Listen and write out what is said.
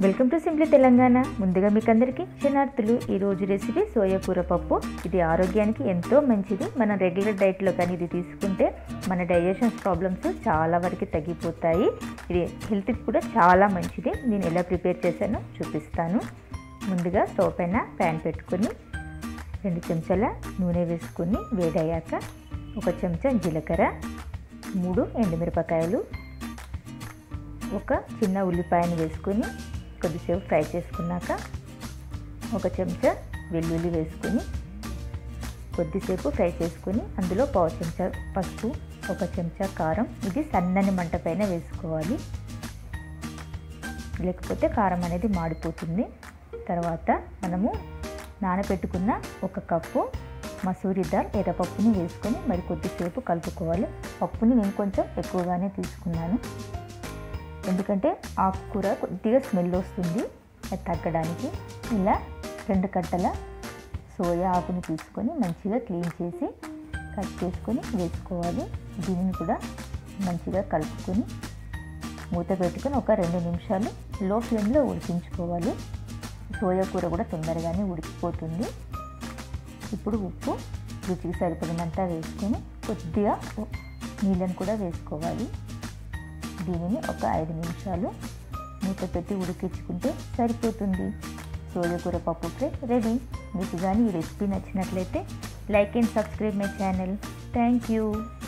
welcome to simply Telangana ముందుగా మీకు అందరికీ క్షణార్థులు ఈరోజు రెసిపీ సోయా కూర పప్పు ఇది ఆరోగ్యానికి ఎంతో మంచిది మనం రెగ్యులర్ డైట్లో కానీ ఇది తీసుకుంటే మన డైజెషన్ ప్రాబ్లమ్స్ చాలా వరకు తగ్గిపోతాయి ఇది హెల్త్కి కూడా చాలా మంచిది నేను ఎలా ప్రిపేర్ చేశానో చూపిస్తాను ముందుగా స్టవ్ పైన ప్యాన్ పెట్టుకొని రెండు చెంచాల నూనె వేసుకొని వేడయ్యాక ఒక చెంచా జీలకర్ర మూడు ఎండుమిరపకాయలు ఒక చిన్న ఉల్లిపాయను వేసుకొని కొద్దిసేపు ఫ్రై చేసుకున్నాక ఒక చెంచా వెల్లుల్లి వేసుకొని కొద్దిసేపు ఫ్రై చేసుకొని అందులో పావు చెంచా పసుపు ఒక చెంచా కారం ఇది సన్నని మంట పైన వేసుకోవాలి లేకపోతే కారం అనేది మాడిపోతుంది తర్వాత మనము నానబెట్టుకున్న ఒక కప్పు మసూరి దాల్ ఎర్రపప్పుని వేసుకొని మరి కొద్దిసేపు కలుపుకోవాలి పప్పుని నేను కొంచెం ఎక్కువగానే తీసుకున్నాను ఎందుకంటే ఆకుకూర కొద్దిగా స్మెల్ వస్తుంది అది తగ్గడానికి ఇలా రెండు కట్టల సోయా ఆకుని తీసుకొని మంచిగా క్లీన్ చేసి కట్ చేసుకొని వేసుకోవాలి దీనిని కూడా మంచిగా కలుపుకొని మూత పెట్టుకొని ఒక రెండు నిమిషాలు లో ఫ్లేమ్లో ఉడికించుకోవాలి సోయా కూర కూడా తొందరగానే ఉడికిపోతుంది ఇప్పుడు ఉప్పు రుచికి సరిపడినంత వేసుకొని కొద్దిగా నీళ్ళని కూడా వేసుకోవాలి దీనిని ఒక ఐదు నిమిషాలు మూత పెట్టి ఉడికించుకుంటే సరిపోతుంది సోయకూర పప్పు ఫ్రై రెడీ మీకు కానీ ఈ రెసిపీ నచ్చినట్లయితే like and subscribe my channel thank you